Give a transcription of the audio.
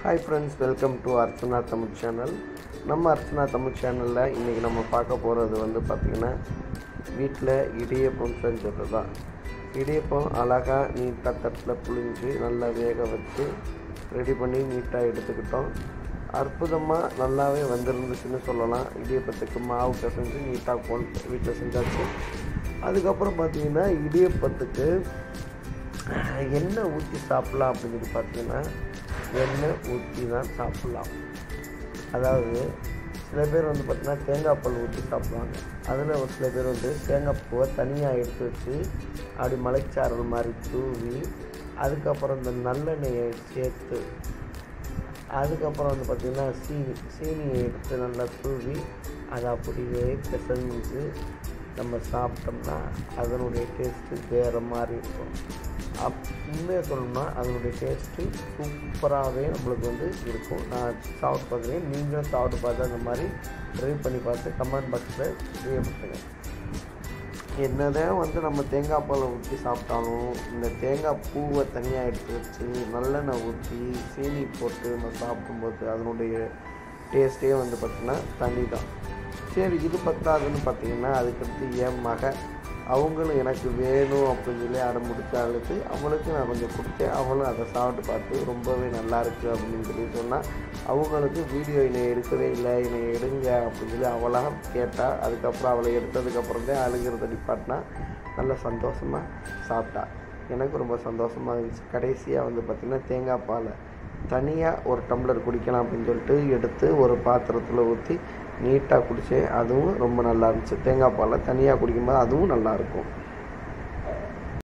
hi friends welcome to Archana Tamil channel நம்ம அர்ச்சனா தமிழ் சேனலில் இன்றைக்கி நம்ம பார்க்க போகிறது வந்து பார்த்திங்கன்னா வீட்டில் இடியப்பம் செஞ்சது தான் இடியப்பம் அழகாக நீட்டாக தட்டில் புழிஞ்சு நல்லா வேக வச்சு ரெடி பண்ணி நீட்டாக எடுத்துக்கிட்டோம் அற்புதமாக நல்லாவே வந்திருந்துச்சுன்னு சொல்லலாம் இடியப்பத்துக்கு மாவு பிசைஞ்சு நீட்டாக கொண்டு வீட்டில் செஞ்சாச்சு அதுக்கப்புறம் பார்த்தீங்கன்னா இடியப்பத்துக்கு எண்ணெய் ஊற்றி சாப்பிட்லாம் அப்படின்னு சொல்லி பார்த்தீங்கன்னா எண்ணெய் ஊற்றி தான் சாப்பிட்லாம் அதாவது சில பேர் வந்து பார்த்திங்கன்னா தேங்காய் பால் ஊற்றி சாப்பிடுவாங்க அதில் ஒரு சில பேர் வந்து தேங்காய் பூவை தனியாக எடுத்து வச்சு அப்படி மலைச்சாரல் மாதிரி தூவி அதுக்கப்புறம் இந்த நல்லெண்ணெயை சேர்த்து அதுக்கப்புறம் வந்து பார்த்திங்கன்னா சீனி சீனியை எடுத்து நல்லா தூவி அதை அப்படியே பிசைஞ்சு நம்ம சாப்பிட்டோம்னா அதனுடைய டேஸ்ட்டு வேறு மாதிரி இருக்கும் அப் உண்மையாக சொல்லணும்னா அதனுடைய டேஸ்ட்டு சூப்பராகவே நம்மளுக்கு வந்து இருக்கும் நான் சாப்பிட்டு பார்க்குறேன் நீங்களும் சாப்பிட்டு பார்த்து அந்த மாதிரி ட்ரை பண்ணி பார்த்து கமெண்ட் பாக்ஸில் தெரியப்படுத்துங்க என்னதான் வந்து நம்ம தேங்காய் பாலை ஊற்றி சாப்பிட்டாலும் இந்த தேங்காய் பூவை தனியாக எடுத்து வச்சு நல்லெண்ணெய் ஊற்றி சீனி போட்டு நம்ம சாப்பிடும்போது அதனுடைய டேஸ்ட்டே வந்து பார்த்திங்கன்னா தனி தான் சரி இது பத்தாதுன்னு பார்த்தீங்கன்னா அதுக்கடுத்து என் மக அவங்களும் எனக்கு வேணும் அப்படின்னு சொல்லி அடம் முடிச்ச அழுது அவளுக்கு நான் கொஞ்சம் கொடுத்தேன் அவளும் அதை சாப்பிட்டு பார்த்து ரொம்பவே நல்லா இருக்குது அப்படின்னு சொல்லி சொன்னால் அவங்களுக்கு வீடியோ என்னை எடுக்கவே இல்லை என்னை எடுங்க அப்படின்னு சொல்லி அவளாக கேட்டால் அதுக்கப்புறம் அவளை எடுத்ததுக்கப்புறம் தான் அழுகிறத நிப்பாட்டினா நல்ல சந்தோஷமாக சாப்பிட்டா எனக்கு ரொம்ப சந்தோஷமாக இருந்துச்சு கடைசியாக வந்து பார்த்திங்கன்னா தேங்காய் பாலை தனியாக ஒரு டம்ளர் குடிக்கலாம் அப்படின்னு சொல்லிட்டு எடுத்து ஒரு பாத்திரத்தில் ஊற்றி நீட்டாக குடித்தேன் அதுவும் ரொம்ப நல்லா இருந்துச்சு தேங்காய் பாலை தனியாக குடிக்கும்போது அதுவும் நல்லாயிருக்கும்